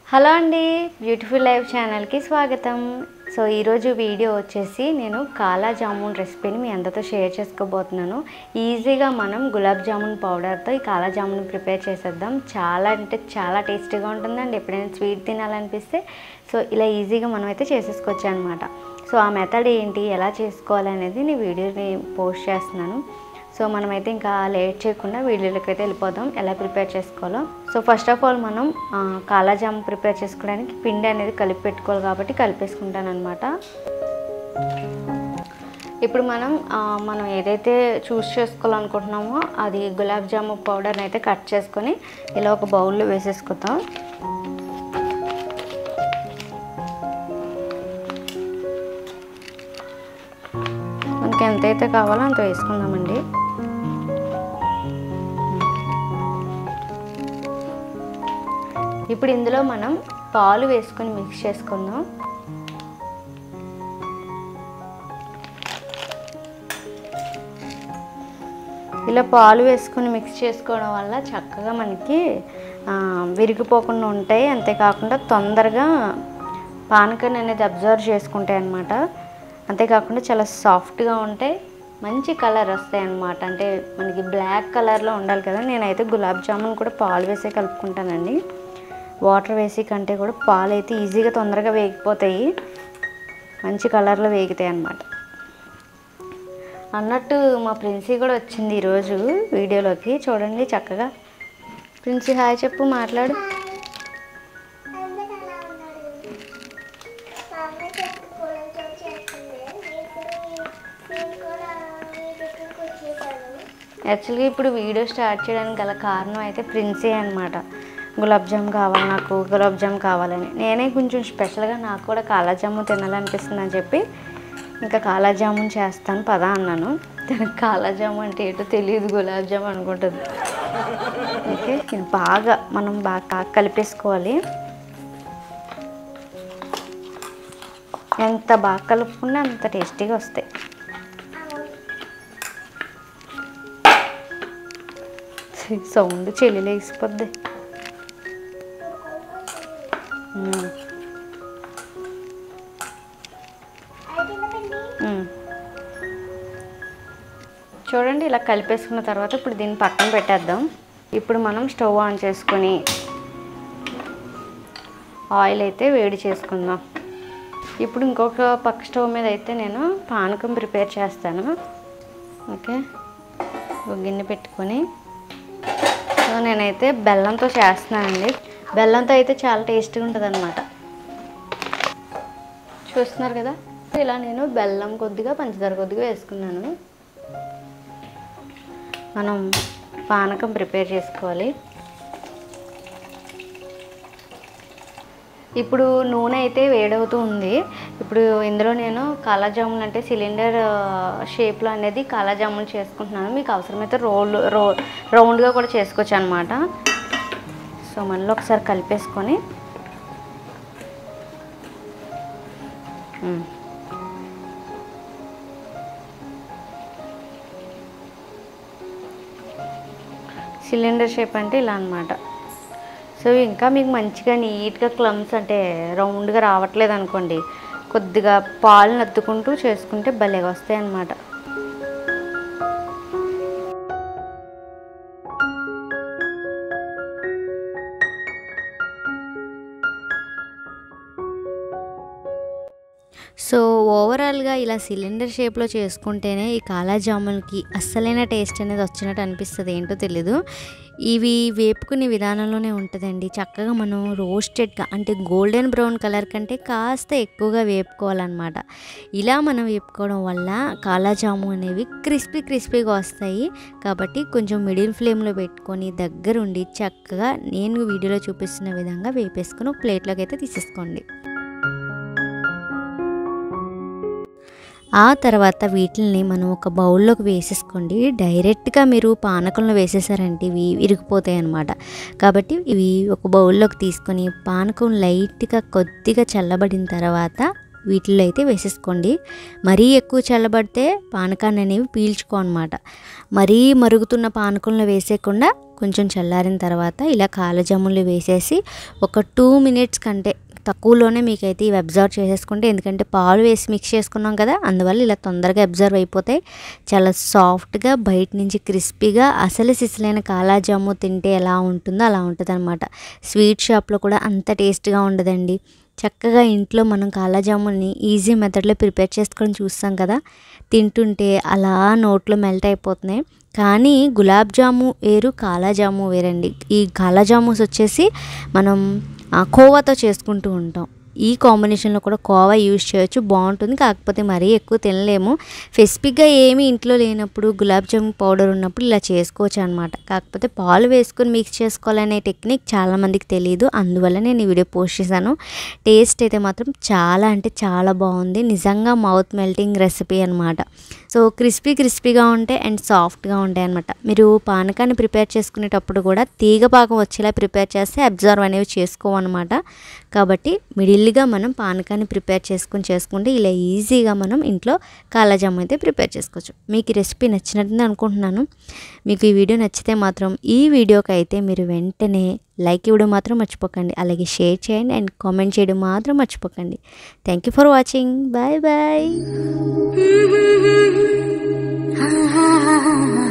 Hello అండి beautiful life ఛానల్కి స్వాగతం సో ఈరోజు వీడియో వచ్చేసి నేను కాలా జామున్ రెసిపీని మీ అందరితో షేర్ చేసుకోబోతున్నాను ఈజీగా మనం గులాబ్ జామున్ పౌడర్తో ఈ కాలా జామున్ ప్రిపేర్ చేసేద్దాం చాలా అంటే చాలా టేస్టీగా ఉంటుందండి ఎప్పుడైనా స్వీట్ తినాలనిపిస్తే సో ఇలా ఈజీగా మనం అయితే చేసేసుకోవచ్చు అనమాట సో ఆ మెథడ్ ఏంటి ఎలా చేసుకోవాలనేది నేను వీడియోని పోస్ట్ చేస్తున్నాను సో మనమైతే ఇంకా లేట్ చేయకుండా వీడియోలోకి అయితే వెళ్ళిపోదాం ఎలా ప్రిపేర్ చేసుకోవాలో సో ఫస్ట్ ఆఫ్ ఆల్ మనం ఆ, కాలా జామ్ ప్రిపేర్ చేసుకోవడానికి పిండి అనేది కలిపి పెట్టుకోవాలి కాబట్టి కలిపేసుకుంటాను అనమాట ఇప్పుడు మనం ఆ, మనం ఏదైతే చూస్ చేసుకోవాలనుకుంటున్నామో అది గులాబ్ జాము పౌడర్ని అయితే కట్ చేసుకొని ఇలా ఒక బౌల్లో వేసేసుకుందాం మనకి ఎంతైతే కావాలో అంత వేసుకుందామండి ఇప్పుడు ఇందులో మనం పాలు వేసుకొని మిక్స్ చేసుకుందాం ఇలా పాలు వేసుకొని మిక్స్ చేసుకోవడం వల్ల చక్కగా మనకి ఆ, విరిగిపోకుండా ఉంటాయి అంతేకాకుండా తొందరగా పానకాన్ని అనేది అబ్జర్వ్ చేసుకుంటాయి అన్నమాట అంతేకాకుండా చాలా సాఫ్ట్గా ఉంటాయి మంచి కలర్ వస్తాయి అన్నమాట అంటే మనకి బ్లాక్ కలర్లో ఉండాలి కదా నేనైతే గులాబ్ జామున్ కూడా పాలు వేసే కలుపుకుంటానండి వాటర్ వేసి కంటే కూడా పాలు అయితే ఈజీగా తొందరగా వేగిపోతాయి మంచి కలర్లో వేగుతాయి అన్నమాట అన్నట్టు మా ప్రిన్సీ కూడా వచ్చింది ఈరోజు వీడియోలోకి చూడండి చక్కగా ప్రిన్సీ హాయ్ చెప్పు మాట్లాడు యాక్చువల్గా ఇప్పుడు వీడియో స్టార్ట్ చేయడానికి గల కారణం అయితే ప్రిన్సీ అనమాట గులాబ్ జామ్ కావాలి నాకు గులాబ్ జామ్ కావాలని నేనే కొంచెం స్పెషల్గా నాకు కూడా కాలా జాము తినాలనిపిస్తుంది అని చెప్పి ఇంకా కాలా జామున్ చేస్తాను పదా అన్నాను తనకు కాలా జాము అంటే ఏంటో తెలియదు గులాబ్ జామ్ అనుకుంటుంది ఓకే ఇది బాగా మనం బాగా కలిపేసుకోవాలి ఎంత బాగా కలుపుకున్నా అంత టేస్టీగా వస్తాయి సౌండ్ చెల్లి లేచిపోద్ది మ్మ్. మ్మ్. చూడండి ఇలా కలిపేసుకున్న తర్వాత ఇప్పుడు దీన్ని పక్కన పెట్టేద్దాం ఇప్పుడు మనం స్టవ్ ఆన్ చేసుకొని ఆయిల్ అయితే వేడి చేసుకుందాం ఇప్పుడు ఇంకొక పక్క స్టవ్ మీద అయితే నేను పానకం ప్రిపేర్ చేస్తాను ఓకే ఒక గిన్నె పెట్టుకొని సో నేనైతే బెల్లంతో చేస్తున్నానండి బెల్లంతో అయితే చాలా టేస్టీగా ఉంటుంది అనమాట చూస్తున్నారు కదా ఇలా నేను బెల్లం కొద్దిగా పంచదార కొద్దిగా వేసుకున్నాను మనం పానకం ప్రిపేర్ చేసుకోవాలి ఇప్పుడు నూనె అయితే వేడవుతూ ఉంది ఇప్పుడు ఇందులో నేను కాలాజామున్ అంటే సిలిండర్ షేప్లో అనేది కాలాజామున్ చేసుకుంటున్నాను మీకు అవసరమైతే రోల్ రో రౌండ్గా కూడా చేసుకోవచ్చు అనమాట సో మళ్ళీ ఒకసారి కలిపేసుకొని మ్మ్. సిలిండర్ షేప్ అంటే ఇలా అనమాట సో ఇంకా మీకు మంచిగా నీట్గా క్లమ్స్ అంటే రౌండ్గా రావట్లేదు అనుకోండి కొద్దిగా పాలు నత్తుకుంటూ చేసుకుంటే భలేగా వస్తాయి అన్నమాట సో ఓవరాల్గా ఇలా సిలిండర్ షేప్లో చేసుకుంటేనే ఈ కాలా జామున్కి అస్సలైన టేస్ట్ అనేది వచ్చినట్టు అనిపిస్తుంది ఏంటో తెలీదు ఇవి వేపుకునే విధానంలోనే ఉంటుందండి చక్కగా మనం రోస్టెడ్గా అంటే గోల్డెన్ బ్రౌన్ కలర్ కంటే కాస్త ఎక్కువగా వేపుకోవాలన్నమాట ఇలా మనం వేపుకోవడం వల్ల కాలా జాము అనేవి క్రిస్పీ క్రిస్పీగా వస్తాయి కాబట్టి కొంచెం మిడిల్ ఫ్లేమ్లో పెట్టుకొని దగ్గరుండి చక్కగా నేను వీడియోలో చూపిస్తున్న విధంగా వేపేసుకొని ఒక ప్లేట్లోకి అయితే తీసేసుకోండి ఆ తర్వాత వీటిని మనం ఒక బౌల్లోకి వేసేసుకోండి డైరెక్ట్గా మీరు పానకంలో వేసేసారంటే ఇవి విరిగిపోతాయి అన్నమాట కాబట్టి ఇవి ఒక బౌల్లోకి తీసుకొని పానకం లైట్గా కొద్దిగా చల్లబడిన తర్వాత వీటిల్లో అయితే వేసేసుకోండి మరీ ఎక్కువ చల్లబడితే పానకాన్ని అనేవి పీల్చుకో అనమాట మరీ మరుగుతున్న పానకంలో వేసేయకుండా కొంచెం చల్లారిన తర్వాత ఇలా కాలజాములు వేసేసి ఒక టూ మినిట్స్ కంటే తక్కువలోనే మీకైతే ఇవి అబ్జర్వ్ చేసేసుకుంటే ఎందుకంటే పాలు వేసి మిక్స్ చేసుకున్నాం కదా అందువల్ల ఇలా తొందరగా అబ్జర్వ్ అయిపోతాయి చాలా సాఫ్ట్గా బయట నుంచి క్రిస్పీగా అసలు సిసలైన కాలాజాము తింటే ఎలా ఉంటుందో అలా ఉంటుంది అనమాట స్వీట్ షాప్లో కూడా అంత టేస్ట్గా ఉండదండి చక్కగా ఇంట్లో మనం కాలాజామున్ని ఈజీ మెథడ్లో ప్రిపేర్ చేసుకొని చూస్తాం కదా తింటుంటే అలా నోట్లో మెల్ట్ అయిపోతున్నాయి కానీ గులాబ్ జాము వేరు కాలాజాము వేరండి ఈ కాలాజాముస్ వచ్చేసి మనం ఆ, కోవాతో చేసుకుంటూ ఉంటాం ఈ కాంబినేషన్లో కూడా కోవా యూజ్ చేయొచ్చు బాగుంటుంది కాకపోతే మరీ ఎక్కువ తినలేము స్పెసిఫిక్గా ఏమీ ఇంట్లో లేనప్పుడు గులాబ్ జామున్ పౌడర్ ఉన్నప్పుడు ఇలా చేసుకోవచ్చు అనమాట కాకపోతే పాలు వేసుకొని మిక్స్ చేసుకోవాలనే టెక్నిక్ చాలామందికి తెలియదు అందువల్ల నేను ఈ వీడియో పోస్ట్ చేశాను టేస్ట్ అయితే మాత్రం చాలా అంటే చాలా బాగుంది నిజంగా మౌత్ మెల్టింగ్ రెసిపీ అనమాట సో క్రిస్పీ క్రిస్పీగా ఉంటాయి అండ్ సాఫ్ట్గా ఉంటాయి అనమాట మీరు పానకాన్ని ప్రిపేర్ చేసుకునేటప్పుడు కూడా తీగ పాకం వచ్చేలా ప్రిపేర్ చేస్తే అబ్జర్వ్ అనేవి చేసుకోవన్నమాట కాబట్టి మిడిల్గా మనం పానకాన్ని ప్రిపేర్ చేసుకుని చేసుకుంటే ఇలా ఈజీగా మనం ఇంట్లో కాలాజామ్ అయితే ప్రిపేర్ చేసుకోవచ్చు మీకు ఈ రెసిపీ నచ్చినట్టుంది అనుకుంటున్నాను మీకు ఈ వీడియో నచ్చితే మాత్రం ఈ వీడియోకి అయితే మీరు వెంటనే లైక్ ఇవ్వడం మాత్రం మర్చిపోకండి అలాగే షేర్ చేయండి అండ్ కామెంట్ చేయడం మాత్రం మర్చిపోకండి thank you for watching bye bye Ah